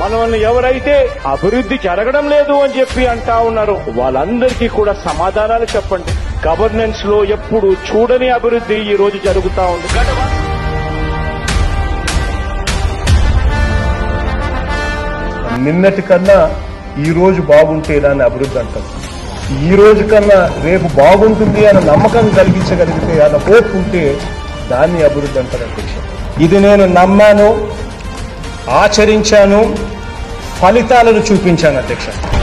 మనల్ని ఎవరైతే అభివృద్ధి జరగడం లేదు అని చెప్పి అంటా ఉన్నారు వాళ్ళందరికీ కూడా సమాధానాలు చెప్పండి గవర్నెన్స్ లో ఎప్పుడు చూడని అభివృద్ధి ఈ రోజు జరుగుతా ఉంది నిన్నటి కన్నా ఈ రోజు బాగుంటే దాన్ని అభివృద్ధి అంటాం ఈ రోజు కన్నా రేపు బాగుంటుంది అన్న నమ్మకం కలిగించగలిగితే అన్న హోప్ ఉంటే దాన్ని అభివృద్ధి అంటారు అధ్యక్ష ఇది నేను నమ్మాను ఆచరించాను ఫలితాలను చూపించాను అధ్యక్ష